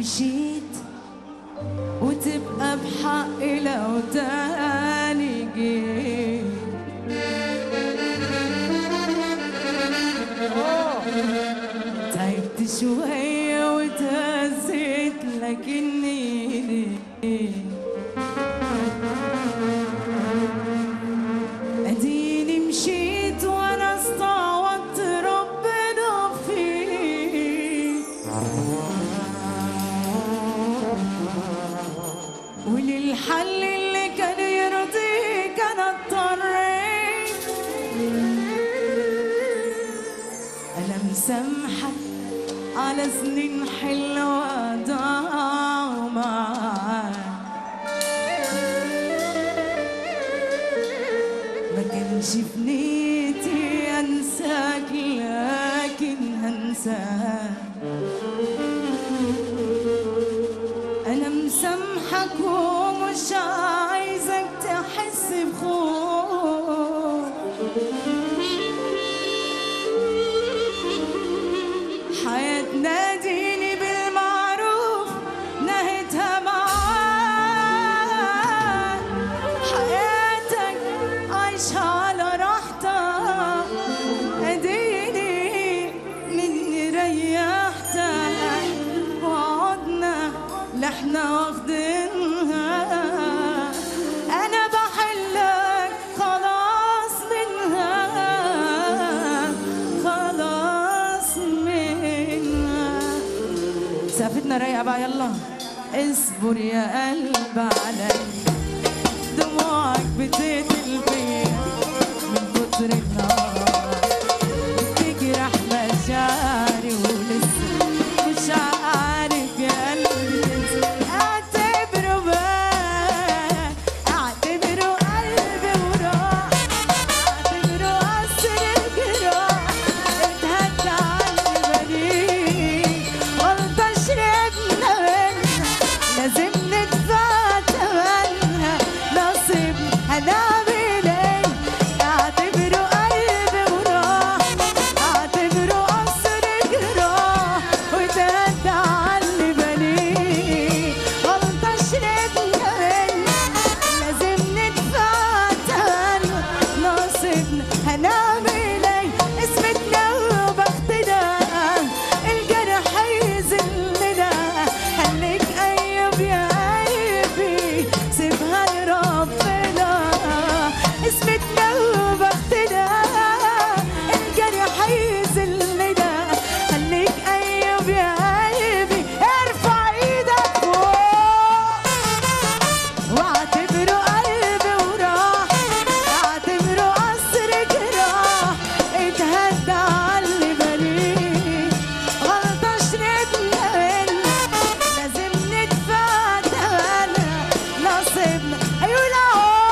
مشيت وتبقى بحقي لو تاني جيت تعبت شوية وتهزيت لكني اديني مشيت وانا استعوضت ربنا فيك وللحل اللي كان يرضيك انا اضطريت انا مسامحك على سنين حلوه ضاعوا معاك ما كانش في نيتي انساك لكن هنساك انا مسامحك ومش عايزك تحس بخوف حياتنا ديني بالمعروف نهيتها معاك حياتك عايشها على راحتك اديني مني ريحتك وعدنا لحنا واخدينها انا بحلك خلاص منها خلاص منها سافتنا رايقه بقى يلا اصبر يا قلب علي دموعك بتقتل فيا من كتر النار بتجرح مشاعري ولسه مش عارف يا قلبي تنسى اعتبره بقى اعتبره قلبي وراح اعتبره قصر الجراح اتهدى عني بنيه غلطة شربنا منها لازم ندفع تمنها نصيب هنعمل ايه اعتبره قلبي وراح اعتبره قصر جراح وتهدى عني بنيه غلطة شربنا منها لازم ندفع تمنها نصيبنا هنعمل ايه اسمتنا وبختنا الجرح يذلنا خليك ايوب يا قلبي سيبها لربنا اسمتنا وبختنا الجرح يذلنا خليك ايوب يا قلبي ارفع ايدك فوق واعتبره قلبي وراح اعتبره قصر جراح اتهدى على بنيه غلطة شربنا منها لازم ندفع تمنها نصيبنا ايوه لا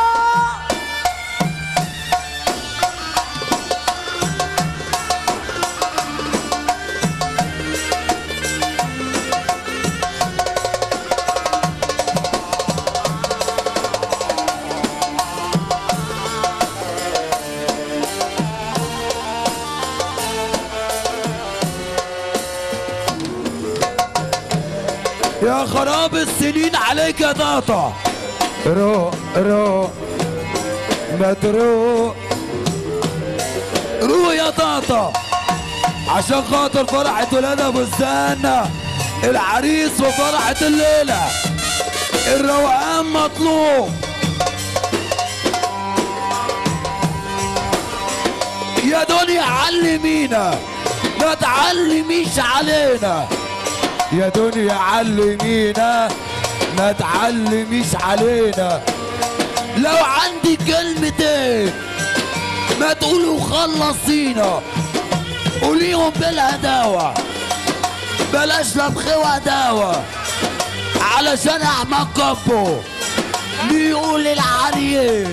يا خراب السنين عليك يا طاطا روق روق ما تروق روق يا طاطا عشان خاطر فرحة ولاد ابو الزانة العريس وفرحة الليلة الروقان مطلوب يا دنيا علمينا ما تعلميش علينا يا دنيا علمينا ما تعلميش علينا لو عندي كلمتين ما تقولوا خلصينا قوليهم بالهداوة بلاش لبخ وداوة علشان احمد كبو بيقول العريس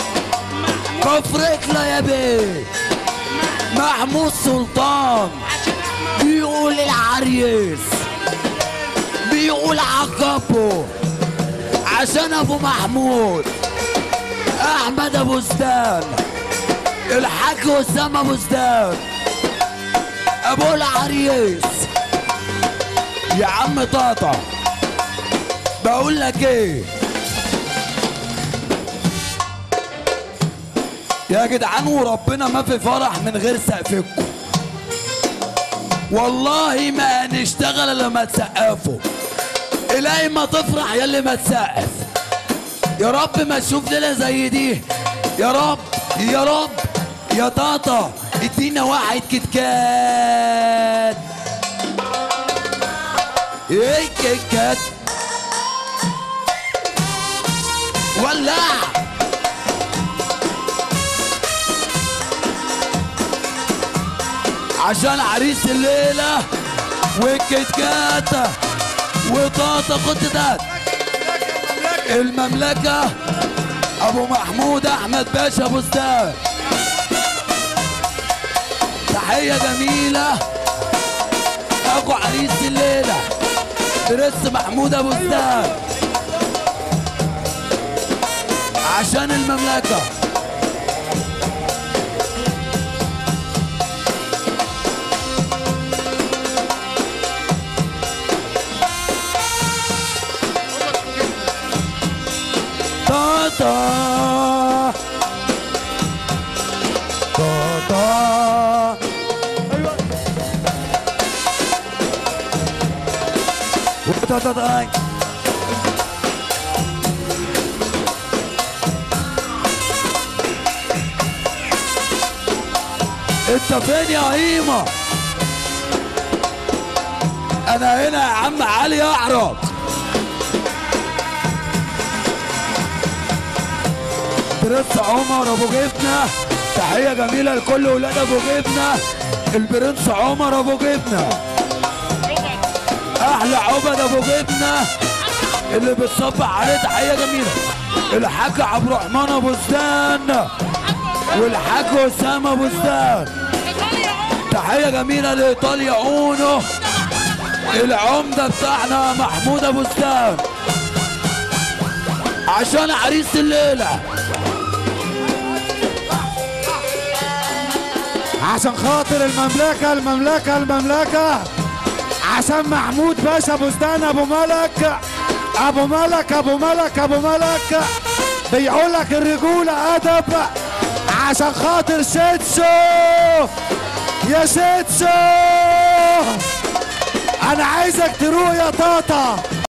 كفرك يا بيه محمود سلطان بيقول العريس بيقول عقبه عشان ابو محمود احمد ابو زدان الحاج اسامه ابو زدان ابو العريس يا عم طاطا بقول لك ايه يا جدعان وربنا ما في فرح من غير سقفكم والله ما هنشتغل الا لما تسقفوا الهي ما تفرح يا اللي ما تسقف يا رب ما تشوف ليله زي دي يا رب يا رب يا طاطا ادينا واحد كيت كات ايه كيت كات ولع عشان عريس الليلة والكيت كات وطاطا خد ده المملكة أبو محمود أحمد باشا بستان تحية جميلة أخو عريس الليلة برنس محمود أبو بستان عشان المملكة طاطا طاطا ايوه وطاطا انت فين يا هيما انا هنا يا عم علي اعرف برنس عمر ابو جبنه تحيه جميله لكل ولاد ابو جبنه البرنس عمر ابو جبنه احلى عبد ابو جبنه اللي بتصبح عليه تحيه جميله الحاج عبد الرحمن ابو زدان والحاج اسامه ابو زدان تحيه جميله لايطاليا اونو العمده بتاعنا محمود ابو زدان عشان عريس الليله عشان خاطر المملكة المملكة المملكة عشان محمود باشا بستان ابو ملك ابو ملك ابو ملك ابو ملك بيقول لك الرجولة ادب عشان خاطر سيتسو يا سيتسو انا عايزك تروح يا طاطا